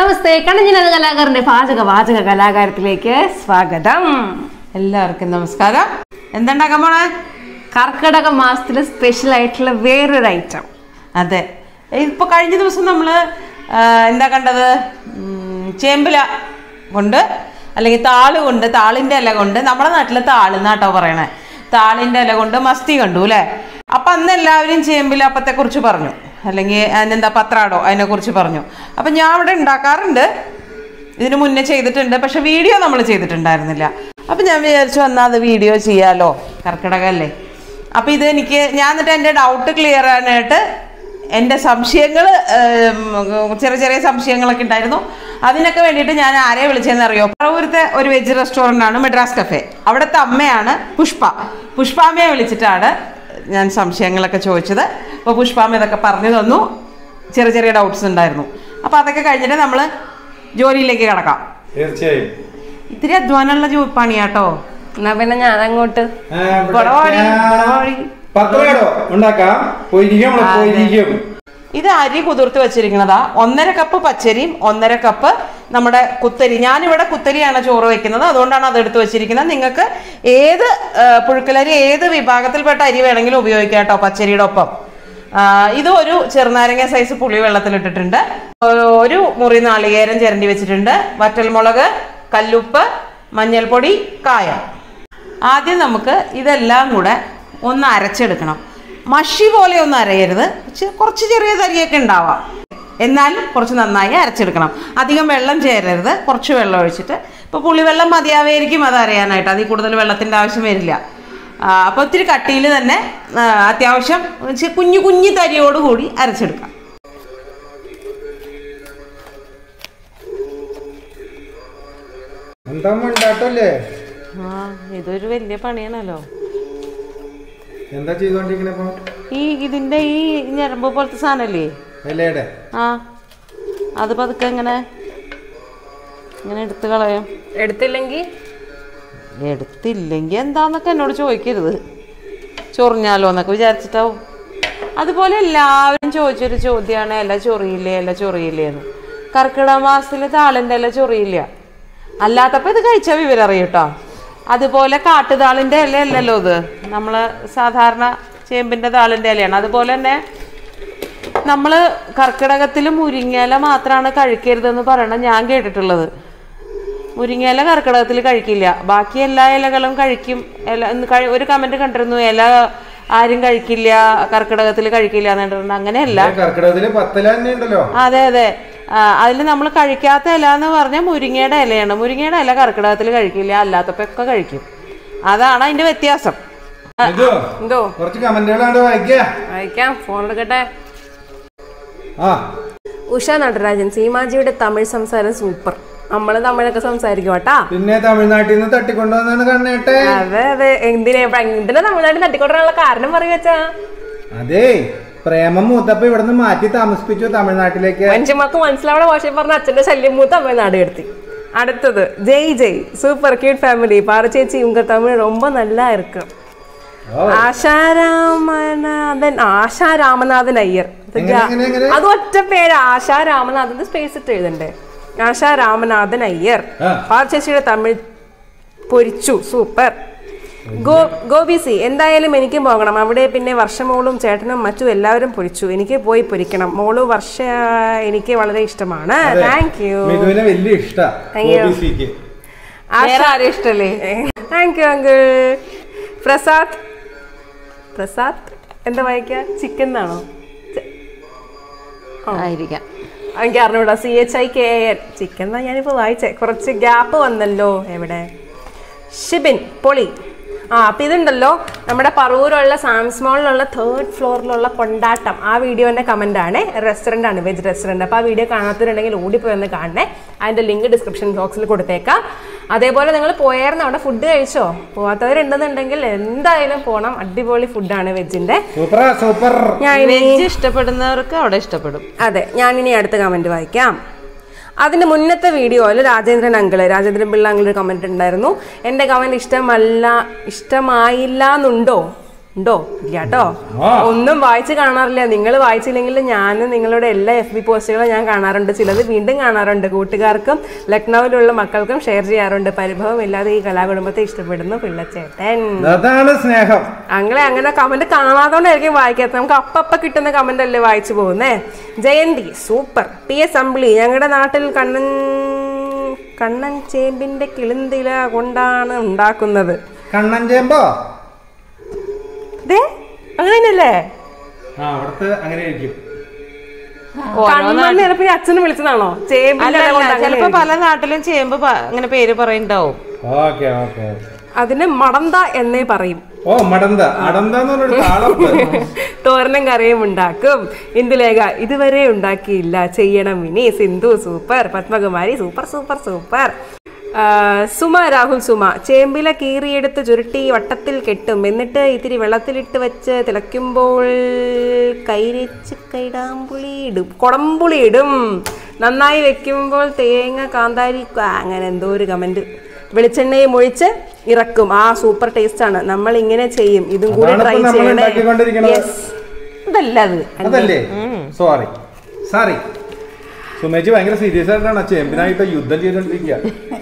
നമസ്തേ കണ്ണഞ്ചിനത് കലാകാരന്റെ പാചക വാചക കലാകാരത്തിലേക്ക് സ്വാഗതം എല്ലാവർക്കും നമസ്കാരം എന്തുണ്ടാക്കാൻ പോണേ കർക്കിടക മാസത്തിലെ സ്പെഷ്യൽ ആയിട്ടുള്ള വേറൊരു ഐറ്റം അതെ ഇപ്പൊ കഴിഞ്ഞ ദിവസം നമ്മള് ആ, എന്താ കണ്ടത് ഉം, ചേമ്പില കൊണ്ട് അല്ലെങ്കിൽ താള് കൊണ്ട് താളിന്റെ ഇല കൊണ്ട് നമ്മുടെ നാട്ടിലെ താള് എന്നാട്ടോ പറയണേ താളിന്റെ ഇല കൊണ്ട് മസ്തി കണ്ടു അല്ലേ അപ്പൊ അന്ന് എല്ലാവരും ചേമ്പില അപ്പത്തെ കുറിച്ച് പറഞ്ഞു അല്ലെങ്കിൽ അതിനെന്താ പത്രാടോ അതിനെ കുറിച്ച് പറഞ്ഞു അപ്പൊ ഞാൻ ഇവിടെ ഉണ്ടാക്കാറുണ്ട് ഇതിനു മുന്നേ ചെയ്തിട്ടുണ്ട് പക്ഷെ വീഡിയോ നമ്മൾ ചെയ്തിട്ടുണ്ടായിരുന്നില്ല അപ്പൊ ഞാൻ വിചാരിച്ചു വന്നാൽ അത് വീഡിയോ ചെയ്യാലോ കർക്കിടകല്ലേ അപ്പൊ ഇത് എനിക്ക് ഞാൻ എന്നിട്ട് എൻ്റെ ഡൗട്ട് ക്ലിയർ ആനായിട്ട് എൻ്റെ സംശയങ്ങൾ ചെറിയ ചെറിയ സംശയങ്ങളൊക്കെ ഉണ്ടായിരുന്നു അതിനൊക്കെ വേണ്ടിയിട്ട് ഞാൻ ആരെ വിളിച്ചതെന്ന് അറിയോ പറവൂരത്തെ ഒരു വെജ് റെസ്റ്റോറൻ്റ് ആണ് മെഡ്രാസ് കഫേ അവിടുത്തെ അമ്മയാണ് പുഷ്പ പുഷ്പാമ്മയെ വിളിച്ചിട്ടാണ് ഞാൻ സംശയങ്ങളൊക്കെ ചോദിച്ചത് അപ്പോൾ പുഷ്പാമ്മ ഇതൊക്കെ പറഞ്ഞു തന്നു ചെറിയ ചെറിയ ഡൗട്ട്സ് ഉണ്ടായിരുന്നു അപ്പോൾ അതൊക്കെ കഴിഞ്ഞിട്ട് നമ്മൾ ജോലിയിലേക്ക് കിടക്കാം തീർച്ചയായും ഇത്തിരി അധ്വാനമുള്ള ജോ പണിയാട്ടോ എന്നാ പിന്നെ ഞാൻ അങ്ങോട്ട് ആ, ഇവിടെ പടവാടി, ഞാൻ പടവാടി. പത്രടോ ഉണ്ടാക്കാം പൊരിക്കും നമ്മള് ആ, അതെ. പൊരിക്കും ഇത് അരി കുതിർത്ത് വെച്ചിരിക്കുന്നതാ ഒന്നര കപ്പ് പച്ചരിയും ഒന്നര കപ്പ് നമ്മുടെ കുത്തരി ഞാനിവിടെ കുത്തരിയാണ് ചോറ് വെക്കുന്നത് അതുകൊണ്ടാണ് അത് എടുത്ത് വെച്ചിരിക്കുന്നത് നിങ്ങൾക്ക് ഏത് ആ, പുഴുക്കലരി ഏത് വിഭാഗത്തിൽപ്പെട്ട അരി വേണമെങ്കിലും ഉപയോഗിക്കാം കേട്ടോ പച്ചരിയുടെ ഒപ്പം ആ, ഇത് ഒരു ചെറുനാരങ്ങ സൈസ് പുളി വെള്ളത്തിലിട്ടിട്ടുണ്ട് ഒരു മുറി നാളികേരം ചിരണ്ടി വെച്ചിട്ടുണ്ട് വറ്റൽമുളക് കല്ലുപ്പ് മഞ്ഞൾപ്പൊടി കായം ആദ്യം നമുക്ക് ഇതെല്ലാം കൂടെ ഒന്ന് അരച്ചെടുക്കണം മഷി പോലെ ഒന്നും അരയരുത് ചെ- കുറച്ച് ചെറിയ തരിയൊക്കെ ഉണ്ടാവാം എന്നാലും കുറച്ച് നന്നായി അരച്ചെടുക്കണം അധികം വെള്ളം ചേരരുത് കുറച്ച് വെള്ളം ഒഴിച്ചിട്ട് ഇപ്പോൾ പുളിവെള്ളം മതിയാവായിരിക്കും അത് അറിയാനായിട്ട് അതിൽ കൂടുതൽ വെള്ളത്തിൻ്റെ ആവശ്യം വരില്ല അപ്പോൾ ഒത്തിരി കട്ടിയിൽ തന്നെ ആ, അത്യാവശ്യം ചെ- കുഞ്ഞു കുഞ്ഞു തരിയോടുകൂടി അരച്ചെടുക്കാം എന്താ ഉണ്ടാട്ടല്ലേ ആ ഇതൊരു വലിയ പണിയാണല്ലോ എന്താ ചെയ്തോണ്ടിരിക്കണ ഇപ്പൊ ഈ ഇതിൻ്റെ ഈ ഞരമ്പ് പോലത്തെ സാധനമല്ലേ ഇലയുടെ ആ അത് പതുക്കെ ഇങ്ങനെ ഇങ്ങനെ എടുത്ത് കളയും എടുത്തില്ലെങ്കിൽ എടുത്തില്ലെങ്കിൽ എന്താന്നൊക്കെ എന്നോട് ചോദിക്കരുത് ചൊറിഞ്ഞാലോ എന്നൊക്കെ വിചാരിച്ചിട്ടാവും അതുപോലെ എല്ലാവരും ചോദിച്ചൊരു ചോദ്യമാണ് ഇല ചൊറിയില്ലേ ഇല ചൊറിയില്ലേ എന്ന് കർക്കിടക മാസത്തിൽ താളിൻ്റെ ഇല ചൊറിയില്ല അല്ലാത്തപ്പോൾ ഇത് കഴിച്ചാൽ വിവരം അറിയും കേട്ടോ അതുപോലെ കാട്ടുതാളിൻ്റെ ഇല അല്ലല്ലോ ഇത് നമ്മൾ സാധാരണ ചേമ്പിൻ്റെ താളിൻ്റെ ഇലയാണ് അതുപോലെ തന്നെ നമ്മൾ കർക്കിടകത്തിൽ മുരിങ്ങയില മാത്രമാണ് കഴിക്കരുതെന്ന് പറയണ ഞാൻ കേട്ടിട്ടുള്ളത് മുരിങ്ങയില കർക്കിടകത്തിൽ കഴിക്കില്ല ബാക്കി എല്ലാ ഇലകളും കഴിക്കും ഇല ഇന്ന് കഴി- ഒരു കമന്റ് കണ്ടിരുന്നു ഇല ആരും കഴിക്കില്ല കർക്കിടകത്തിൽ കഴിക്കില്ല എന്നിട്ടുണ്ട് അങ്ങനെയല്ല കർക്കിടകത്തില് പത്തല തന്നെ ഉണ്ടല്ലോ അതെ അതെ അതിൽ നമ്മൾ കഴിക്കാത്ത ഇല എന്ന് പറഞ്ഞാൽ മുരിങ്ങയുടെ ഇലയാണ് മുരിങ്ങയുടെ ഇല കർക്കിടകത്തിൽ കഴിക്കില്ല അല്ലാത്തപ്പോ ഒക്കെ കഴിക്കും അതാണ് അതിന്റെ വ്യത്യാസം ഇതോ എന്തോ കുറച്ച് കമന്റുകളാണ്ട് വായിക്ക വായിക്കാം ഫോൺ എടുക്കട്ടെ ആ ഉഷ നടരാജൻ സീമാജിയുടെ തമിഴ് സംസാരം സൂപ്പർ നമ്മള് തമിഴൊക്കെ സംസാരിക്കും കേട്ടാ പിന്നെ തമിഴ്നാട്ടിൽ നിന്ന് തട്ടിക്കൊണ്ടുവന്നാണ് കണ്ണേട്ടെ അതെ അതെ എന്തിനാ എന്തിനാ തമിഴ്നാട്ടിൽ തട്ടിക്കൊണ്ടുള്ള കാരണം പറയുക വെച്ചാ അതെ പ്രേമം മൂത്തപ്പ ഇവിടുന്ന് മാറ്റി താമസിപ്പിച്ചു തമിഴ്നാട്ടിലേക്ക് മനുഷ്യന്മാർക്ക് മനസ്സിലാവുന്ന ഭാഷയിൽ പറഞ്ഞ അച്ഛന്റെ ശല്യം മൂത്ത് അമ്മ നാട് കടത്തി അടുത്തത് ജയ് ജയ് സൂപ്പർ ക്യൂട്ട് ഫാമിലി പാറച്ചേച്ചി ഉങ്ക തമിഴ് ரொம்ப நல்லா இருக்கு ഓ, ആശാരാമനാഥൻ ആശാ രാമനാഥൻ അയ്യർ ഇത് എങ്ങനെ, ജാ- എങ്ങനെ, എങ്ങനെ? അത് ഒറ്റ പേര് ആശാ രാമനാഥൻ സ്പേസ് ഇട്ട് എഴുതണ്ടേ ആശാ രാമനാഥൻ അയ്യർ ആ. പാറച്ചേച്ചിയുടെ തമിഴ് പൊരിച്ചു സൂപ്പർ ഗോ ഗോപി സി എന്തായാലും എനിക്ക് പോകണം അവിടെ പിന്നെ വർഷമോളും ചേട്ടനും മറ്റും എല്ലാവരും പൊരിച്ചു എനിക്ക് പോയി പൊരിക്കണം മോള് വർഷ എനിക്ക് വളരെ ഇഷ്ടമാണ് അതെ. താങ്ക് യു മിഥുവിനെ വലിയ ഇഷ്ടാ Thank you. OBC-ക്ക്. വേറെ ആരും ഇഷ്ടല്ലേ thank you uncle Prasad Prasad എന്താ വായിക്കുക ചിക്കൻ എന്നാണോ ആയിരിക്കാം എനിക്ക് അറിഞ്ഞൂടാ C H I K N chicken എന്നാ ഞാനിപ്പോൾ വായിച്ചേ കുറച്ച് ഗ്യാപ്പ് വന്നല്ലോ എവിടെ ഷിബിൻ പൊളി ആ അപ്പം ഇതുണ്ടല്ലോ നമ്മുടെ പറവൂരുള്ള സാംസ് മോളിലുള്ള തേർഡ് ഫ്ലോറിലുള്ള കൊണ്ടാട്ടം ആ വീഡിയോൻ്റെ കമൻ്റ് ആണ് റെസ്റ്റോറൻ്റ് ആണ് വെജ് റെസ്റ്റോറൻറ്റ് അപ്പോൾ ആ വീഡിയോ കാണാത്തവരുണ്ടെങ്കിൽ ഓടിപ്പോയി ഒന്ന് കാണണേ അതിൻ്റെ ലിങ്ക് ഡിസ്ക്രിപ്ഷൻ ബോക്സിൽ കൊടുത്തേക്കാം അതേപോലെ നിങ്ങൾ പോയായിരുന്നു അവിടെ ഫുഡ് കഴിച്ചോ പോകാത്തവരുണ്ടെന്നുണ്ടെങ്കിൽ എന്തായാലും പോകണം അടിപൊളി ഫുഡാണ് വെജിൻ്റെ സൂപ്പറാ സൂപ്പർ ഞാൻ ഇനി വെജ് ഇഷ്ടപ്പെടുന്നവർക്ക് അവിടെ ഇഷ്ടപ്പെടും അതെ ഞാനിനി അടുത്ത കമന്റ് വായിക്കാം അതിന്റെ മുന്നത്തെ വീഡിയോയിൽ Rajendran uncle Rajendran Pillai uncle comment ഉണ്ടായിരുന്നു എൻ്റെ കമന്റ് ഇഷ്ടമല്ല ഇഷ്ടമായില്ല എന്നുണ്ടോ ഉണ്ടോ ഇല്ല കേട്ടോ ആ. ഒന്നും വായിച്ച് കാണാറില്ല നിങ്ങൾ വായിച്ചില്ലെങ്കിൽ ഞാൻ നിങ്ങളുടെ എല്ലാ എഫ് ബി പോസ്റ്റുകളും ഞാൻ കാണാറുണ്ട് ചിലത് വീണ്ടും കാണാറുണ്ട് കൂട്ടുകാർക്കും ലക്നൌവിലുള്ള മക്കൾക്കും ഷെയർ ചെയ്യാറുണ്ട് പരിഭവമില്ലാതെ ഈ കലാകുടുംബത്തെ ഇഷ്ടപ്പെടുന്നു പിള്ളച്ചേട്ടൻ അതാണ് സ്നേഹം അങ്ങനെ അങ്ങനെ കമന്റ് കാണാത്തോണ്ടായിരിക്കും വായിക്കാത്തത് നമുക്ക് അപ്പപ്പ കിട്ടുന്ന കമന്റ് അല്ലേ വായിച്ചു പോകുന്നേ Jayanthi super P S Ambili ഞങ്ങളുടെ നാട്ടിൽ കണ്ണൻ കണ്ണൻ ചേമ്പിന്റെ കിളിന്തില കൊണ്ടാണ് ഉണ്ടാക്കുന്നത് കണ്ണൻ ചേമ്പോ ദേ അങ്ങനെ തന്നെയല്ലേ ആ അവിടുത്തെ അങ്ങനെ ആയിരിക്കും കണ്ണൻ ചിലപ്പോ അച്ഛനെ വിളിച്ചതാണോ ചേമ്പിന്റെ അല്ല ഇല കൊണ്ട് അങ്ങനെ ചിലപ്പോ പല നാട്ടിലും ചേമ്പ് പ- അങ്ങനെ പേര് പറയുന്നുണ്ടാവും ഓക്കെ ഓക്കെ അതിന് മടന്ത എന്നേ പറയും ഓ മടന്ത മടന്ത എന്ന് പറഞ്ഞൊരു താളമുണ്ട് തോരനും കറിയും ഉണ്ടാക്കും ഇന്ദുലേഖ ഇതുവരെ ഉണ്ടാക്കിയില്ല ചെയ്യണം ഇനി Sindhu super Padmakumari super super super ആ, സുമ രാഹുൽ സുമ ചേമ്പില കീറിയെടുത്ത് ചുരുട്ടി വട്ടത്തിൽ കെട്ടും എന്നിട്ട് ഇത്തിരി വെള്ളത്തിലിട്ട് വെച്ച് തിളയ്ക്കുമ്പോൾ കൈരച്ച് കൈടാമ്പുളി ഇടും കുടംപുളി ഇടും നന്നായി വെക്കുമ്പോൾ തേങ്ങ കാന്താരി ആ, അങ്ങനെ എന്തോ ഒരു കമന്റ് വെളിച്ചെണ്ണയും ഒഴിച്ച് ഇറക്കും ആ സൂപ്പർ ടേസ്റ്റ് ആണ് നമ്മൾ ഇങ്ങനെ ചെയ്യും ഇതും കൂടി അതാണ് ട്രൈ ഇപ്പൊ നമ്മൾ ചെയ്യണേ ഉണ്ടാക്കിക്കൊണ്ടിരിക്കുന്നത്. Yes. ഇതല്ല അത് അതല്ലേ സോറി സോറി സുമേജി ഭയങ്കര സീരിയസ് ആയിട്ടാണ് ചേമ്പിനായിട്ട് യുദ്ധം ചെയ്തോണ്ടിരിക്കുക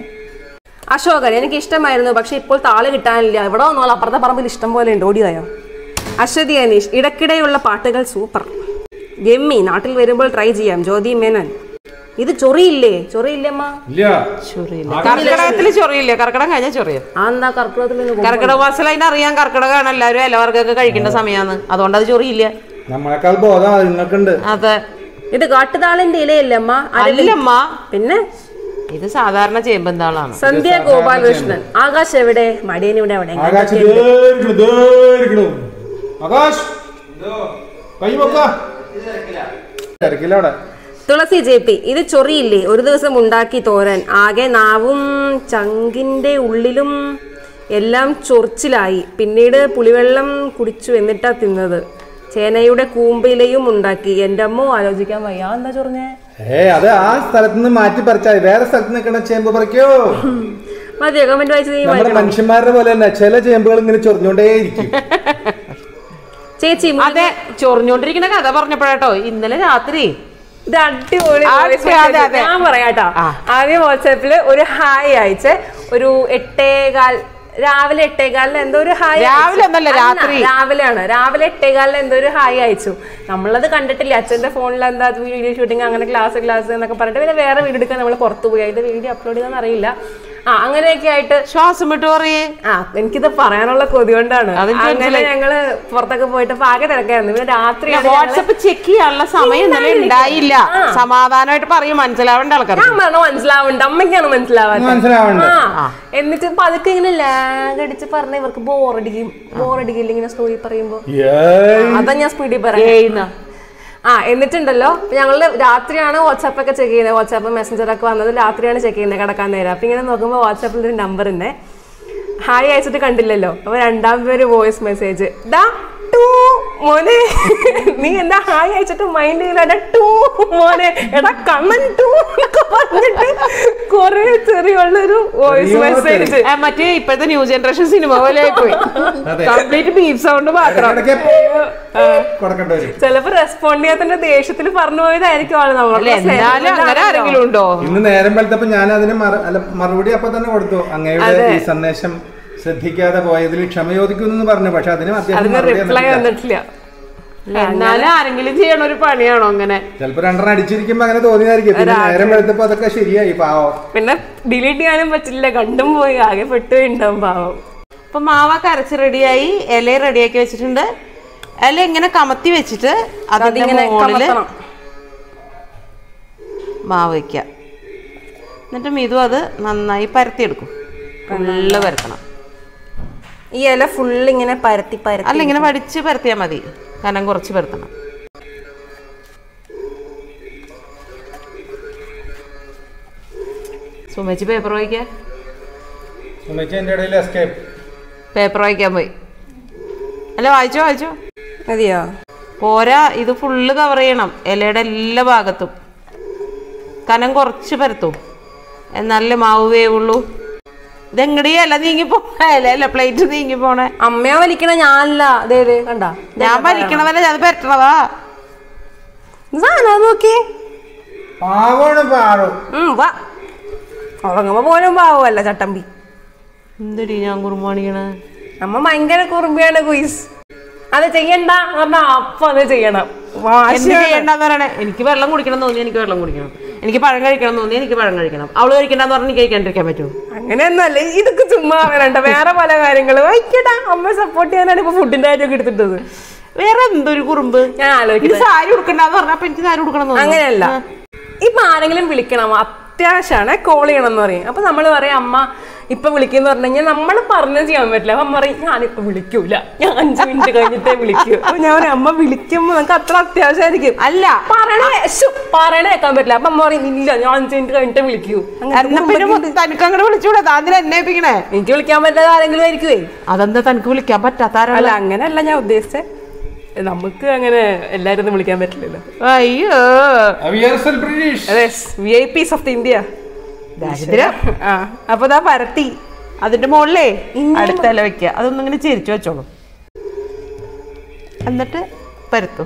അശോകൻ എനിക്ക് ഇഷ്ടമായിരുന്നു പക്ഷെ ഇപ്പോൾ താള് കിട്ടാനില്ല എവിടെ വന്നോളൂ അപ്പുറത്തെ പറമ്പിൽ ഇഷ്ടം പോലെ ഉണ്ട് ഓടിയായോ അശ്വതി അനീഷ് ഇടയ്ക്കിടെയുള്ള പാട്ടുകൾ സൂപ്പർ ഗമ്മി നാട്ടിൽ വരുമ്പോൾ ട്രൈ ചെയ്യാം ജ്യോതി മേനൻ ഇത് ചൊറിയില്ലേ ചൊറിയില്ലമ്മ ഇല്ല കർക്കിടകത്തില് ചൊറിയില്ലേ കർക്കിടകം കഴിഞ്ഞാൽ ചൊറിയും ആ എന്താ കർക്കിടകത്തിൽ കർക്കിടക മാസം അതിന് അറിയാം കർക്കിടകമാണ് എല്ലാവരും ഇലവർഗ്ഗമൊക്കെ കഴിക്കേണ്ട സമയമാണ് അതുകൊണ്ട് അത് ചൊറിയില്ല നമ്മളെക്കാൾ ബോധം നിങ്ങൾക്കുണ്ട് അതെ ഇത് കാട്ടുതാളിന്റെ ഇലയല്ലേ അമ്മ അരളി. അല്ലമ്മ പിന്നെ ഇത് സാധാരണ ചേമ്പന്താളാണ് സന്ധ്യ ഗോപാലകൃഷ്ണൻ ആകാശ് എവിടെ മടിയൻ ഇവിടെ എവിടെ ആകാശ് ദേ ഇരിക്കണു, ദേ ഇരിക്കണു. ആകാശ് കൈ വെക്ക തിരക്കില്ല അവിടെ തുളസി ജെ പി ഇത് ചൊറിയില്ലേ ഒരു ദിവസം ഉണ്ടാക്കി തോരൻ ആകെ നാവും ചങ്കിന്റെ ഉള്ളിലും എല്ലാം ചൊറിച്ചിലായി പിന്നീട് പുളിവെള്ളം കുടിച്ചു എന്നിട്ടാ തിന്നത് ചേനയുടെ കൂമ്പിലയും ഉണ്ടാക്കി എൻ്റെ അമ്മ ആലോചിക്കാൻ വയ്യ ആ, എന്താ ചൊറിഞ്ഞേ ഏ അത് ആ സ്ഥലത്ത് നിന്ന് മാറ്റി പറിച്ചാൽ മതി. വേറെ സ്ഥലത്ത് നിൽക്കണ ചേമ്പ് പറിക്കോ മതിയോ കമന്റ് വായിച്ചത് നീ നമ്മുടെ വായിക്കണം മനുഷ്യന്മാരുടെ പോലെ തന്നെ ചില ചേമ്പുകൾ ഇങ്ങനെ ചൊറിഞ്ഞോണ്ടേയിരിക്കും ചേച്ചി അതെ ചൊറിഞ്ഞോണ്ടിരിക്കുന്ന കഥ പറഞ്ഞപ്പോഴാട്ടോ ഇന്നലെ രാത്രി ഇത് അടിപൊളി ആ, voice അതെ, message. അതെ. ഞാൻ പറയാട്ടോ ആ. ആദ്യം വാട്സാപ്പില് ഒരു ഹായ് അയച്ച് ഒരു എട്ടേകാൽ രാവിലെ എട്ടേകാലിന് എന്തോ ഒരു ഹായ് രാവിലെ ഒന്നല്ല, രാത്രി. രാവിലെയാണ് രാവിലെ എട്ടേകാലിന് എന്തോ ഒരു ഹായ് അയച്ചു നമ്മളത് കണ്ടിട്ടില്ല അച്ഛന്റെ ഫോണിൽ എന്താ വീഡിയോ ഷൂട്ടിങ് അങ്ങനെ ക്ലാസ് ക്ലാസ് എന്നൊക്കെ പറഞ്ഞിട്ട് പിന്നെ വേറെ വീഡിയോ എടുക്കാൻ നമ്മൾ പുറത്തു പോയി അതിന്റെ വീഡിയോ അപ്ലോഡ് ചെയ്യാൻ അറിയില്ല ആ അങ്ങനെയൊക്കെ ആയിട്ട് ശ്വാസം വിട്ടു പറയേ ആ എനിക്കിത് പറയാനുള്ള കൊതി കൊണ്ടാണ് അതെനിക്ക് അങ്ങനെ ഞങ്ങള് പുറത്തൊക്കെ പോയിട്ട് അപ്പൊ ആകെ തിരക്കായിരുന്നു പിന്നെ രാത്രിയാണ് ഞങ്ങള് വാട്സപ്പ് ചെക്ക് ചെയ്യാനുള്ള സമയം ഇന്നലെ ഉണ്ടായില്ല സമാധാനമായിട്ട് പറയും മനസ്സിലാവേണ്ട ആൾക്കാർ ഞാൻ പറഞ്ഞ മനസ്സിലാവുന്നുണ്ട് അമ്മയ്ക്കാണ് മനസ്സിലാവാത്തത് മനസ്സിലാവണ്ട ആ എന്നിട്ട് പതുക്കെ ഇങ്ങനെ ലാഗ് അടിച്ച് പറഞ്ഞ ഇവർക്ക് ബോറടിക്കും ബോറടിക്കില്ല ഇങ്ങനെ സ്റ്റോറി പറയുമ്പോ ഏയ് അതാ ഞാൻ സ്പീഡിൽ പറയാം ആ എന്നിട്ടുണ്ടല്ലോ ഞങ്ങള് രാത്രിയാണ് വാട്സാപ്പ് ഒക്കെ ചെക്ക് ചെയ്യുന്നത് വാട്സാപ്പ് മെസ്സഞ്ചർ ഒക്കെ വന്നത് രാത്രിയാണ് ചെക്ക് ചെയ്യുന്നത് കിടക്കാൻ നേരം അപ്പൊ ഇങ്ങനെ നോക്കുമ്പോൾ വാട്സാപ്പിൽ ഒരു നമ്പർ ഉണ്ട് ഹായ് അയച്ചിട്ട് കണ്ടില്ലല്ലോ അപ്പൊ രണ്ടാം പേര് വോയിസ് മെസ്സേജ് ഡാ ടൂ മോനെ നീ എന്താ ഹായ് അയച്ചിട്ട് മൈൻഡ് ചെയ്യില്ല ടൂ മോനെ എടാ കണ്ണൻ ടൂ എന്നൊക്കെ പറഞ്ഞിട്ട് കൊറേ ചെറിയുള്ളൊരു വോയിസ് ചെറിയ മെസ്സേജ് മറ്റേ ഇപ്പോഴത്തെ ന്യൂ ജനറേഷൻ സിനിമ പോലെ ആയിപ്പോയി അതെ. കംപ്ലീറ്റ് ബീഫ് സൗണ്ട് മാത്രം ഇടയ്ക്കിടയ്ക്ക് കൊടുക്കേണ്ടി വരും ചിലപ്പോ റെസ്പോണ്ട് ചെയ്യാത്തതിന്റെ ദേഷ്യത്തിൽ പറഞ്ഞു പോയതായിരിക്കും ആള് അല്ല നമ്മളെ എന്നാലും അങ്ങനെ ആരെങ്കിലും ഉണ്ടോ ഇന്ന് നേരം വെളുത്തപ്പോ ഞാൻ അതിന് മറ- അല്ല, മറുപടി അപ്പൊ തന്നെ കൊടുത്തു അങ്ങയുടെ ഈ സന്ദേശം ശ്രദ്ധിക്കാതെ പോയതിൽ ക്ഷമ ചോദിക്കുന്നു പറഞ്ഞു പക്ഷെ അതിനും അത്യാവശ്യം അതിന് മറുപടി റിപ്ലൈ വന്നിട്ടില്ല. വന്നിട്ടില്ല എന്നാലും ആരെങ്കിലും ചെയ്യണ ഒരു പണിയാണോ അങ്ങനെ ചിലപ്പോ രണ്ടെണ്ണം അടിച്ചിരിക്കുമ്പോ അങ്ങനെ തോന്നിയതായിരിക്കും പിന്നെ നേരം വെളുത്തപ്പോ അതൊക്കെ ശരിയായി പാവം പിന്നെ ഡിലീറ്റ് ചെയ്യാനും പറ്റില്ല കണ്ടും പോയി ആകെ പെട്ടു ഉണ്ടാവും പാവം അപ്പൊ മാവൊക്കെ അരച്ച് റെഡിയായി ഇല റെഡിയാക്കി വെച്ചിട്ടുണ്ട് ഇല ഇങ്ങനെ കമത്തി വെച്ചിട്ട് അതിന്റെ അതിങ്ങനെ മുകളില് കമത്തണം. മാവ് വെക്കുക എന്നിട്ട് മിതു അത് നന്നായി പരത്തിയെടുക്കും ഫുള്ള് പരത്തണം ഈ ഇല ഫുൾ ഇങ്ങനെ പരത്തി പരത്തി അല്ല ഇങ്ങനെ വടിച്ച് പരത്തിയാൽ മതി കനം കുറച്ച് പരത്തണം സുമേച്ചി പേപ്പർ വായിക്കുക സുമേച്ചി എന്റെ ഇടയിൽ എസ്കേപ്പ് പേപ്പർ വായിക്കാൻ പോയി അല്ല വായിച്ചോ വായിച്ചോ മതിയോ പോരാ ഇത് ഫുള്ള് കവർ ചെയ്യണം ഇലയുടെ എല്ലാ ഭാഗത്തും കനം കുറച്ച് പരത്തും എന്നാലേ മാവ് വേവുള്ളൂ ഇതെങ്ങടി ഇല നീങ്ങി പോണല്ല പ്ലേറ്റ് നീങ്ങി പോണേ അമ്മയാ വലിക്കണ ഞാനല്ല അതേ ദേ കണ്ട ഞാൻ വലിക്കണതല്ല അത് പറ്റണതാ സാധനം നോക്കിയേ പാവാണ് പാറു ഉം, വാ ഉറങ്ങുമ്പോ പോലും പാവല്ല ചട്ടമ്പി എന്തടി ഞാൻ കുറുമാണിക്കണ അമ്മ ഭയങ്കര കുറുമ്പിയാണ് കുയിസ് അത് ചെയ്യണ്ട എന്ന് പറഞ്ഞാ അപ്പൊ അത് ചെയ്യണം എന്ത് വാശിയാണ്. ചെയ്യണ്ടെന്ന് പറയണേ എനിക്ക് വെള്ളം കുടിക്കണം എന്ന് തോന്നി എനിക്ക് വെള്ളം കുടിക്കണം എനിക്ക് പഴം കഴിക്കണം എന്ന് തോന്നി എനിക്ക് പഴം കഴിക്കണം അവള് കഴിക്കണ്ടെന്ന് പറഞ്ഞാൽ എനിക്ക് കഴിക്കാണ്ടിരിക്കാൻ പറ്റുമോ അങ്ങനെയൊന്നല്ല ഇതൊക്കെ ചുമ്മാ പറയണ്ട വേറെ പല കാര്യങ്ങളും വയ്ക്കടാ അമ്മ സപ്പോർട്ട് ചെയ്യാനാണ് ഇപ്പൊ ഫുഡിന്റെ കാര്യമൊക്കെ എടുത്തിട്ടത് വേറെ എന്തൊരു കുറുമ്പ് ഞാൻ ഇത് ആലോചിക്കുന്നത് സാരി ഉടുക്കണ്ടെന്ന് പറഞ്ഞപ്പോ എനിക്ക് സാരി ഉടുക്കണം എന്ന് തോന്നി. അങ്ങനെയല്ല ഇപ്പൊ ആരെങ്കിലും വിളിക്കണം അത്യാവശ്യമാണ് കോൾ ചെയ്യണം എന്ന് പറയും അപ്പൊ നമ്മൾ പറയും അമ്മ ഇപ്പൊ വിളിക്കുന്ന പറഞ്ഞു കഴിഞ്ഞാൽ നമ്മൾ പറഞ്ഞു ചെയ്യാൻ പറ്റില്ല അപ്പൊ അമ്മ പറയും ഞാനിപ്പൊ വിളിക്കൂല ഞാൻ അഞ്ചു മിനിറ്റ് കഴിഞ്ഞിട്ടേ വിളിക്കൂ അപ്പൊ ഞാൻ പറയും അമ്മ വിളിക്കുമ്പോ നമുക്ക് അത്ര അത്യാവശ്യമായിരിക്കും അല്ല പറയണേ ശ്ശു, പറയണേ കേൾക്കാൻ പറ്റില്ല അപ്പൊ അമ്മ പറയും ഇല്ല ഞാൻ അഞ്ചു മിനിറ്റ് കഴിഞ്ഞിട്ടേ വിളിക്കൂ അങ്ങനത്തെ എന്നാ പിന്നെ കുടുംബത്തിൽ തനിക്ക് അങ്ങോട്ട് വിളിച്ചൂടെ താന്തിനെ എന്നെ ഏൽപ്പിക്കണേ എനിക്ക് വിളിക്കാൻ പറ്റാത്ത ആരെങ്കിലും ആയിരിക്കുവേ അതെന്താ തനിക്ക് വിളിക്കാൻ പറ്റാത്ത ആരാ അല്ല അങ്ങനെയല്ല ഞാൻ ഉദ്ദേശിച്ചേ നമുക്ക് അങ്ങനെ എല്ലാരും ഒന്നും വിളിക്കാൻ പറ്റില്ലല്ലോ അയ്യോ അവിയർസൽ ബ്രിട്ടീഷ് അതെ V I Ps of India ദാരിദ്ര്യം ആ അപ്പൊ ദാ പരത്തി അതിന്റെ മുകളിലേ അടുത്ത ഇല വെക്കുക അതൊന്നും ഇങ്ങനെ ചിരിച്ചു വെച്ചോളൂ എന്നിട്ട് പരത്തു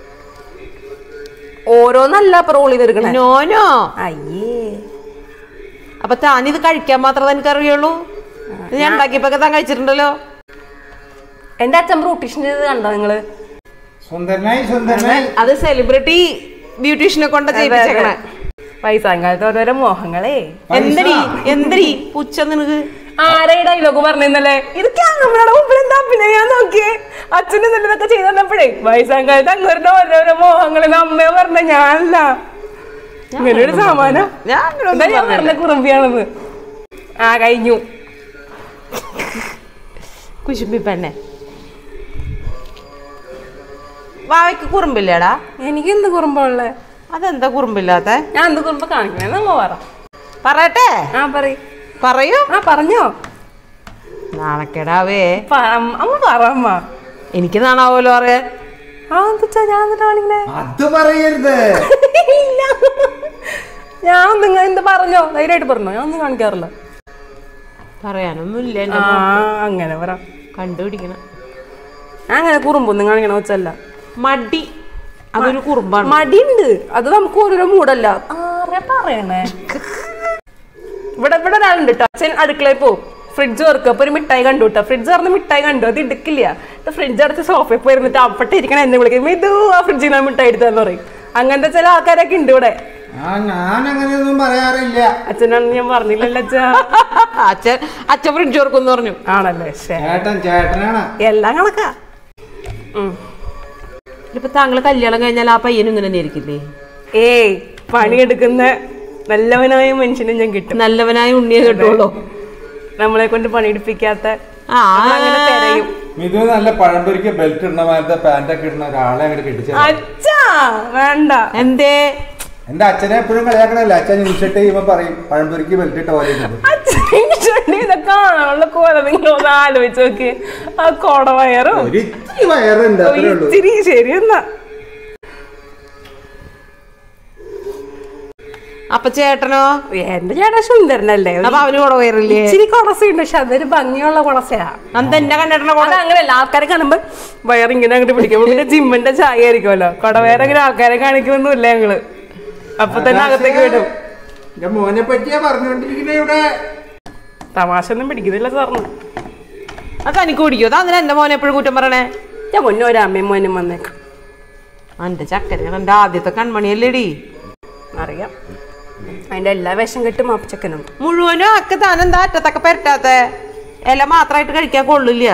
ഓരോന്നല്ല അപ്പൊ റോൾ ചെയ്തെടുക്കണേ നോനോ അയ്യേ അപ്പൊ താനിത് കഴിക്കാൻ മാത്രമേ എനിക്ക് അറിയുള്ളൂ ഇത് ഞാൻ ഉണ്ടാക്കിയപ്പോ താൻ കഴിച്ചിട്ടുണ്ടല്ലോ എന്റെ അച്ഛൻ ബ്യൂട്ടീഷ്യൻ ചെയ്ത് കണ്ടോ നിങ്ങള് സുന്ദരനായി സുന്ദരനായി അത് സെലിബ്രിറ്റി ബ്യൂട്ടീഷ്യനെ കൊണ്ട് ചെയ്യിപ്പിച്ചേക്കണേ വയസ്സാങ്കാലത്ത് ഓരോരോ മോഹങ്ങളെ എന്തടി എന്തടി പുച്ഛ നിനക്ക് ആരെ ഡയലോഗ് പറഞ്ഞിരുന്നല്ലേ ഇത് ക്യാമറയുടെ മുമ്പിൽ എന്താ പിന്നെ ഞാൻ നോക്കിയേ അച്ഛനും നല്ല ഇതൊക്കെ ചെയ്ത് തന്നപ്പോഴേ വയസ്സാങ്കാലത്ത് അങ്ങരുടെ ഓരോരോ മോഹങ്ങളെ അമ്മയെ പറഞ്ഞ ഞാനല്ല ഇങ്ങനെ ഒരു സാമാനം ഞാൻ അങ്ങനെ എന്താ ഒന്നും ഞാൻ പറഞ്ഞ കുറുമ്പിയാണെന്ന് ആ കഴിഞ്ഞു കുശുമ്പി പെണ്ണെ വാവയ്ക്ക് കുറുമ്പില്ലേടാ എനിക്ക് എന്ത് കുറുമ്പുള്ളേ അതെന്താ കുറുമ്പില്ലാത്ത ഞാൻ എന്ത് കുറുമ്പ് കാണിക്കണേന്ന് അമ്മ പറ പറയട്ടെ ആ പറയ് പറയൂ ആ പറഞ്ഞോ നാണക്കേടാവേ പ- അമ്മ അമ്മ പറ അമ്മ എനിക്ക് നാണാവോലോ അറിയാൻ ആ എന്താ ഞാൻ എന്നിട്ട് കാണിക്കണേ അത് പറയരുത് ഇല്ല ഞാൻ നിങ്ങൾ എന്ത് പറഞ്ഞോ ധൈര്യമായിട്ട് പറഞ്ഞോ ഞാൻ ഒന്നും കാണിക്കാറില്ല പറയാനൊന്നുമില്ല ആ എന്നെ അങ്ങനെ പറ കണ്ടുപിടിക്കണം ഞാൻ അങ്ങനെ കുറുമ്പൊന്നും കാണിക്കണ വെച്ചല്ല മടി അതൊരു കുറുമ്പാണ് മടിയുണ്ട് അത് നമുക്ക് ഓരോരോ മൂടല്ല ആരെ പറയണേ ഇവിടെ ഇവിടെ ഒരാളുണ്ട് കേട്ടോ അച്ഛൻ അടുക്കളയിൽ പോവും ഫ്രിഡ്ജ് തുറക്കും അപ്പൊ ഒരു മിഠായി കണ്ടു കേട്ടോ ഫ്രിഡ്ജ് തുറന്ന് മിഠായി കണ്ടു അത് എടുക്കില്ല ഫ്രിഡ്ജ് അടച്ച് സോഫയിൽ പോയിരുന്നിട്ട് അപ്പട്ടെ ഇരിക്കണ എന്നെ വിളിക്കും ഇത് ആ ഫ്രിഡ്ജിൽ നിന്ന് മിഠായി എടുത്താന്ന് പറയും അങ്ങനത്തെ ചില ആൾക്കാരൊക്കെ ഉണ്ട് ഇവിടെ ആ ഞാൻ അങ്ങനെയൊന്നും പറയാറില്ല അച്ഛനാണെന്ന് ഞാൻ പറഞ്ഞില്ലല്ലോ അച്ഛാ അച്ഛൻ അച്ഛൻ ഫ്രിഡ്ജ് ഓർക്കും പറഞ്ഞു ആണല്ലേ ശേ ചേട്ടൻ ചേട്ടനാണ് എല്ലാം കണക്കാ ഉം. ഇപ്പൊ താങ്കള് കല്യാണം കഴിഞ്ഞാൽ ആ പയ്യനും ഇങ്ങനെ തന്നെ ആയിരിക്കില്ലേ ഏയ് പണിയെടുക്കുന്ന നല്ലവനായ മനുഷ്യനെ ഞാൻ കിട്ടും നല്ലവനായ ഉണ്ണിയെ കിട്ടുള്ളൂ നമ്മളെ കൊണ്ട് പണിയെടുപ്പിക്കാത്ത ആ അങ്ങനെ തിരയും ഇത് നല്ല പഴംപൊരിക്ക് ബെൽറ്റ് ഇടുന്ന മാതിരത്തെ പാൻറ്റൊക്കെ ഇടുന്ന ഒരാളെ അങ്ങോട്ട് കെട്ടിച്ചത് അച്ഛാ വേണ്ട എന്തേ എന്റെ അച്ഛനെ എപ്പോഴും കളിയാക്കണല്ലേ അച്ഛൻ ഇൻഷർട്ട് ചെയ്യുമ്പോ പറയും പഴംപൊരിക്ക് ബെൽറ്റ് ഇട്ട പോലെ ഇട്ടത് അച്ഛനെ ഇതൊക്കെ കാണാനുള്ള കോല നിങ്ങളൊന്ന് ആലോചിച്ച് നോക്കി ആ കോടവയറും ഒരു ഇത്തിരി വയറുണ്ട് അത്രേ ഉള്ളൂ ഇച്ചിരി ശരി എന്നാ അപ്പൊ ചേട്ടനോ എന്റെ ചേട്ടാ സുന്ദരനല്ലേ ഒരു അപ്പൊ അവന് കൂടെ കയറില്ലേ ഇച്ചിരി കുളസയുണ്ട് പക്ഷെ അതൊരു ഭംഗിയുള്ള കുളസയാ അന്ത എന്നെ കണ്ടിട്ടണ അത് അങ്ങനെയല്ല ആൾക്കാരെ കാണുമ്പോ വയറിങ്ങനെ അങ്ങോട്ട് പിടിക്കും പിന്നെ ജിമ്മിന്റെ ചായ ആയിരിക്കുമല്ലോ കൊടവേറെങ്ങനെ ആൾക്കാരെ കാണിക്കൊന്നുമില്ല ഞങ്ങള് അപ്പൊ തന്നെ അകത്തേക്ക് വിടും എന്റെ മോനെ പറ്റിയാ പറഞ്ഞോണ്ടിരിക്കുന്ന ഇവിടെ തമാശ ഒന്നും പിടിക്കുന്നില്ല സാറിന് അത് തനിക്ക് പിടിക്കോ അതിന് എന്റെ മോനെ എപ്പോഴും കുറ്റം പറയണേ ഞാൻ മുന്നേ ഒരു അമ്മയും മോനും വന്നേക്കാം എന്റെ ചക്കരയാണ് എന്റെ ആദ്യത്തെ കൺമണിയല്ലേടി അറിയാം അതിന്റെ എല്ലാ വേഷം കെട്ടും അപ്പച്ചക്കനും മുഴുവനും ഒക്കെ താനെന്താ അറ്റത്തൊക്കെ പെരട്ടാത്ത ഇല മാത്രമായിട്ട് കഴിക്കാൻ കൊള്ളില്ല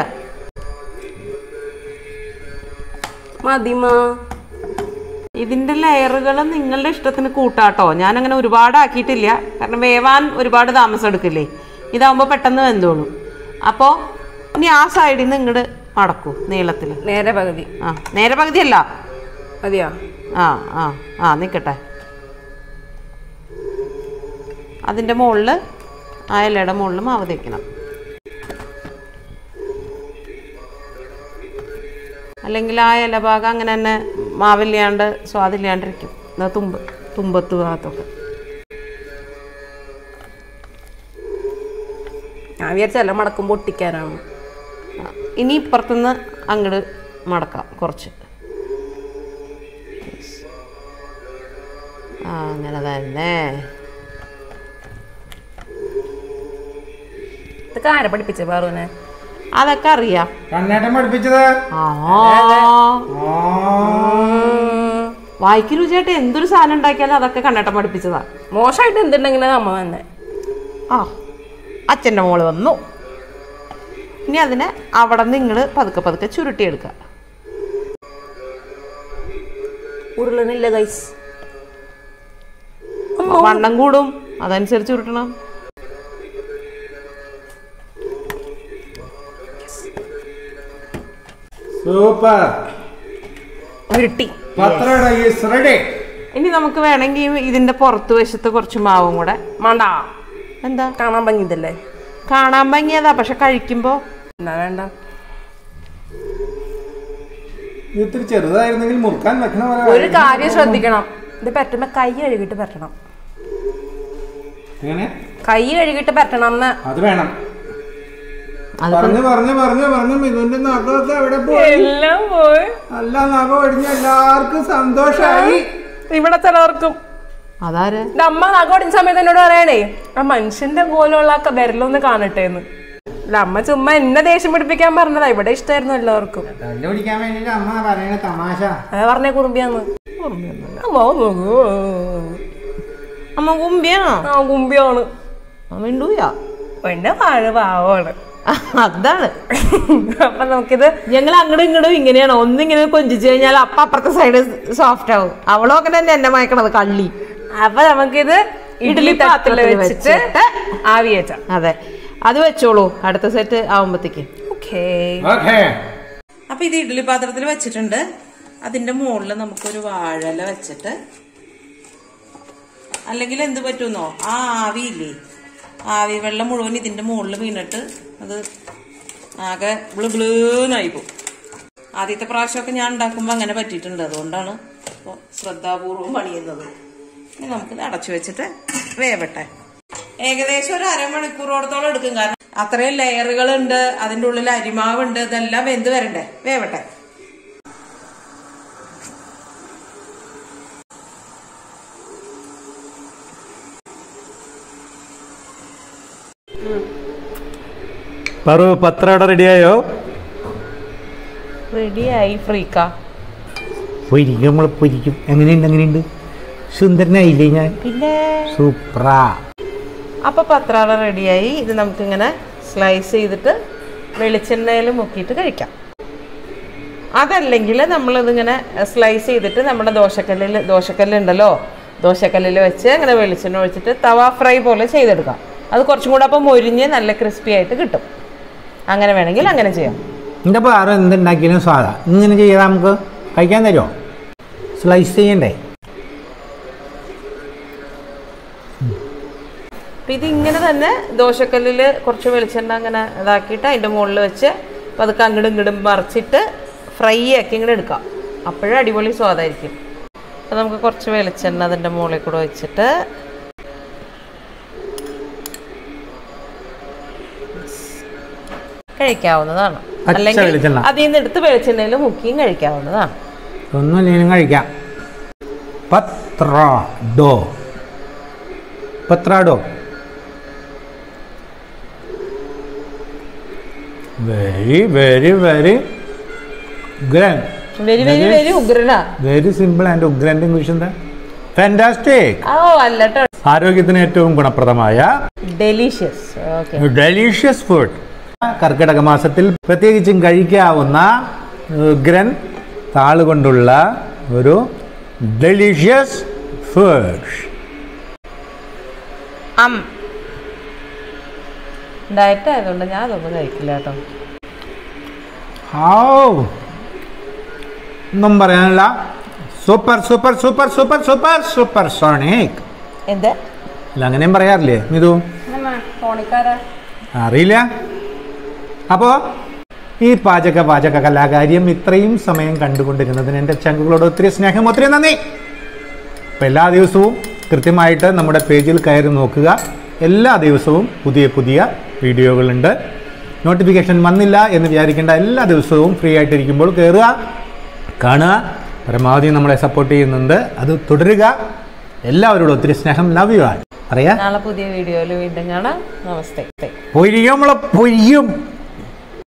മതിമാ ഇതിന്റെ ലെയറുകൾ നിങ്ങളുടെ ഇഷ്ടത്തിന് കൂട്ടാട്ടോ ഞാൻ അങ്ങനെ ഒരുപാട് ആക്കിയിട്ടില്ല കാരണം വേവാൻ ഒരുപാട് താമസം എടുക്കില്ലേ ഇതാവുമ്പോൾ പെട്ടെന്ന് വെന്തോളും അപ്പോൾ ഇനി ആ സൈഡിൽ നിന്ന് ഇങ്ങോട്ട് മടക്കൂ നീളത്തിൽ നേരെ പകുതി ആ നേരെ പകുതിയല്ല മതിയോ ആ ആ ആ നിൽക്കട്ടെ അതിൻ്റെ മുകളിൽ ആ ഇലയുടെ മുകളിൽ മാവ് തേക്കണം അല്ലെങ്കിൽ ആ ഇല ഭാഗം അങ്ങനെ തന്നെ മാവില്ലാണ്ട് സ്വാദില്ലാണ്ടിരിക്കും എന്നാ തുമ്പ് തുമ്പത്ത് ഭാഗത്തൊക്കെ ഞാൻ വിചാരിച്ചല്ല മടക്കും പൊട്ടിക്കാനാണ് ഇനി ഇപ്പുറത്തുനിന്ന് അങ്ങോട്ട് മടക്കാം കുറച്ച് ആ അങ്ങനെ തന്നെ ഇതൊക്കെ ആരെ പഠിപ്പിച്ചേ പാറുവിനെ അതൊക്കെ അറിയാം കണ്ണേട്ടൻ പഠിപ്പിച്ചത് ആ ആ. വായിക്ക് രുചിയായിട്ട് എന്തൊരു സാധനം ഉണ്ടാക്കിയാലും അതൊക്കെ കണ്ണേട്ടം പഠിപ്പിച്ചതാ മോശമായിട്ട് എന്തുണ്ടെങ്കിലും അമ്മ തന്നെ ആ അച്ഛൻ്റെ മോള് വന്നു ഇനി അതിനെ അവിടെ നിന്ന് ഇങ്ങോട്ട് പതുക്കെ പതുക്കെ ചുരുട്ടിയെടുക്കുക ഉരുളനില്ല ഗൈസ് വണ്ണം കൂടും അതനുസരിച്ച് ഉരുട്ടണം സൂപ്പർ ഉരുട്ടി പത്രട ഈസ് റെഡി ഇനി നമുക്ക് വേണമെങ്കിൽ ഇതിന്റെ പുറത്ത് വശത്ത് കുറച്ച് മാവും കൂടെ വേണ്ട എന്താ കാണാൻ ഭംഗിതല്ലേ കാണാൻ ഭംഗിയതാ പക്ഷെ കഴിക്കുമ്പോ എന്നാ വേണ്ട ഇത്തിരി ചെറുതായിരുന്നെങ്കിൽ മുറുക്കാൻ വെക്കണ പോലെ ഒരു കാര്യം ശ്രദ്ധിക്കണം ഇത് പറ്റുമ്പോ കൈ കഴുകിട്ട് പറ്റണം എങ്ങനെ കൈ കഴുകിട്ട് പറ്റണം എന്ന് അത് വേണം പറഞ്ഞു പറഞ്ഞു പറഞ്ഞു പറഞ്ഞു മിഥുന്റെ നഖമൊക്കെ എവിടെ പോയി എല്ലാം പോയി നല്ല നഖം ഒടിഞ്ഞ എല്ലാവർക്കും സന്തോഷായി ഇവിടെ ചിലവർക്കും അതാര് ഇത് അമ്മ നഖം ഒടിഞ്ഞ സമയത്ത് എന്നോട് പറയണേ ആ മനുഷ്യന്റെ പോലുള്ള ആ വിരലൊന്ന് കാണട്ടെ എന്ന് അല്ല അമ്മ ചുമ്മാ എന്നെ ദേഷ്യം പിടിപ്പിക്കാൻ പറഞ്ഞതാ ഇവിടെ ഇഷ്ടമായിരുന്നു എല്ലാവർക്കും തല്ല് പിടിക്കാൻ വേണ്ടിട്ട് അമ്മ പറയണ തമാശ അത് പറഞ്ഞ കുറുമ്പിയാന്ന് അമ്മ നോക്കൂ. അമ്മ കുമ്പിയാണോ ആ കുമ്പിയാണ് മിണ്ടൂയ എന്റെ വാഴ പാവമാണ് അതാണ് അപ്പൊ നമുക്കിത് ഞങ്ങൾ അങ്ങോട്ടും ഇങ്ങോട്ടും ഇങ്ങനെയാണ് ഒന്നിങ്ങനെ കൊഞ്ചിച്ചു കഴിഞ്ഞാൽ അപ്പ അപ്പുറത്തെ സൈഡ് സോഫ്റ്റ് ആവും അവളും ഒക്കെ തന്നെ എന്നെ മയക്കണത് കള്ളി അപ്പൊ നമുക്കിത് ഇഡ്ഡലി പാത്രത്തിൽ വെച്ചിട്ട് ആവി വെച്ചാം അതെ അത് വെച്ചോളൂ അടുത്ത സെറ്റ് ആവുമ്പത്തേക്ക് ഓക്കേ ഓക്കേ അപ്പൊ ഇത് ഇഡ്ഡലി പാത്രത്തിൽ വെച്ചിട്ടുണ്ട് അതിന്റെ മുകളിൽ നമുക്കൊരു വാഴല വെച്ചിട്ട് അല്ലെങ്കിൽ എന്ത് പറ്റുമെന്നോ ആ ആവിയില്ലേ ആവി വെള്ളം മുഴുവൻ ഇതിന്റെ മുകളിൽ വീണിട്ട് അത് ആകെ ബ്ലു ബ്ലൂന്നായി പോകും ആദ്യത്തെ പ്രാവശ്യമൊക്കെ ഞാൻ ഉണ്ടാക്കുമ്പോൾ അങ്ങനെ പറ്റിയിട്ടുണ്ട് അതുകൊണ്ടാണ് ഇപ്പോൾ ശ്രദ്ധാപൂർവം പണിയുന്നത് ഇനി നമുക്കിത് അടച്ചു വെച്ചിട്ട് വേവട്ടെ ഏകദേശം ഒരു അരമണിക്കൂറോടത്തോളം എടുക്കും കാരണം അത്രയും ലെയറുകൾ ഉണ്ട് അതിൻ്റെ ഉള്ളിൽ അരിമാവുണ്ട് ഇതെല്ലാം വെന്ത് വരണ്ടേ വേവട്ടെ പറു പത്രട റെഡിയായോ റെഡിയായി ഫ്രീക്ക പൊരിക്കും നമ്മൾ പൊരിക്കും എങ്ങനെയുണ്ട് എങ്ങനെയുണ്ട് സുന്ദരനായില്ലേ ഞാൻ പിന്നെ സൂപ്പറാ അപ്പൊ പത്രാള റെഡിയായി ഇത് നമുക്കിങ്ങനെ സ്ലൈസ് ചെയ്തിട്ട് വെളിച്ചെണ്ണയിൽ മുക്കിയിട്ട് കഴിക്കാം അതല്ലെങ്കിൽ നമ്മളിതിങ്ങനെ സ്ലൈസ് ചെയ്തിട്ട് നമ്മുടെ ദോശക്കല്ലിൽ ദോശക്കല്ലുണ്ടല്ലോ ദോശക്കല്ലിൽ വെച്ച് ഇങ്ങനെ വെളിച്ചെണ്ണ ഒഴിച്ചിട്ട് തവ ഫ്രൈ പോലെ ചെയ്തെടുക്കാം അത് കുറച്ചും കൂടെ അപ്പം മൊരിഞ്ഞ് നല്ല ക്രിസ്പി ആയിട്ട് കിട്ടും അങ്ങനെ വേണമെങ്കിൽ അങ്ങനെ ചെയ്യാം എൻ്റെ പാറ എന്തുണ്ടാക്കിയാലും സ്വാദാ ഇങ്ങനെ ചെയ്താൽ നമുക്ക് കഴിക്കാൻ തരുമോ സ്ലൈസ് ചെയ്യണ്ടേ അപ്പം ഇതിങ്ങനെ തന്നെ ദോശക്കല്ലിൽ കുറച്ച് വെളിച്ചെണ്ണ അങ്ങനെ ഇതാക്കിയിട്ട് അതിൻ്റെ മുകളിൽ വെച്ച് അപ്പോൾ അതൊക്കെ അങ്ങോട്ടും ഇങ്ങോട്ടും മറിച്ചിട്ട് ഫ്രൈ ആക്കി ഇങ്ങനെ എടുക്കാം അപ്പോഴും അടിപൊളി സ്വാദായിരിക്കും അപ്പോൾ നമുക്ക് കുറച്ച് വെളിച്ചെണ്ണ അതിൻ്റെ മുകളിൽ കൂടെ വെച്ചിട്ട് കഴിക്കാവുന്നതാണ് പച്ച അല്ലെങ്കിൽ വെളിച്ചെണ്ണ. അതിൽ നിന്ന് എടുത്ത് വെളിച്ചെണ്ണയിൽ മുക്കിയും കഴിക്കാവുന്നതാണ് ഒന്നുമില്ലെങ്കിലും കഴിക്കാം pathrode pathrode very very very ഉഗ്രൻ വെരി വെരി വെരി ഉഗ്രനാ വെരി സിമ്പിൾ ആൻഡ് ഉഗ്രൻ്റെ ഇംഗ്ലീഷ് എന്താ ഫാൻറ്റാസ്റ്റിക് ഓ അല്ല കേട്ടോ ആരോഗ്യത്തിന് ഏറ്റവും ഗുണപ്രദമായ ഡെലീഷ്യസ് ഓക്കെ ഡെലീഷ്യസ് ഫുഡ് കർക്കിടക മാസത്തിൽ പ്രത്യേകിച്ചും കഴിക്കാവുന്ന ഉഗ്രൻ താള് കൊണ്ടുള്ള ഒരു ഡെലീഷ്യസ് ഫുഡ് അം ഡയറ്റ് ആയതുകൊണ്ട് ഞാൻ അതൊന്നും കഴിക്കില്ല കേട്ടോ ഹാവ് ഒന്നും പറയാനില്ല super super super super super super സോണിക് എന്ത് അല്ല അങ്ങനെയും പറയാറില്ലേ മിതു ഫോണിക്കാരാ അറിയില്ല അപ്പോൾ ഈ പാചക പാചക കലാകാര്യം ഇത്രയും സമയം കണ്ടുകൊണ്ടിരുന്നതിന് എൻ്റെ ചങ്കുകളോട് ഒത്തിരി സ്നേഹം ഒത്തിരി നന്ദി അപ്പോൾ എല്ലാ ദിവസവും കൃത്യമായിട്ട് നമ്മുടെ പേജിൽ കയറി നോക്കുക എല്ലാ ദിവസവും പുതിയ പുതിയ വീഡിയോകളുണ്ട് നോട്ടിഫിക്കേഷൻ വന്നില്ല എന്ന് വിചാരിക്കേണ്ട എല്ലാ ദിവസവും ഫ്രീ ആയിട്ടിരിക്കുമ്പോൾ കയറുക കാണുക പരമാവധി നമ്മളെ സപ്പോർട്ട് ചെയ്യുന്നുണ്ട് അത് തുടരുക എല്ലാവരോടും ഒത്തിരി സ്നേഹം ലവ് യു ആൾ പറയാ നാളെ പുതിയ വീഡിയോയിൽ വീണ്ടും കാണാം നമസ്തേ പൊരിയും നമ്മളെ പൊരിയും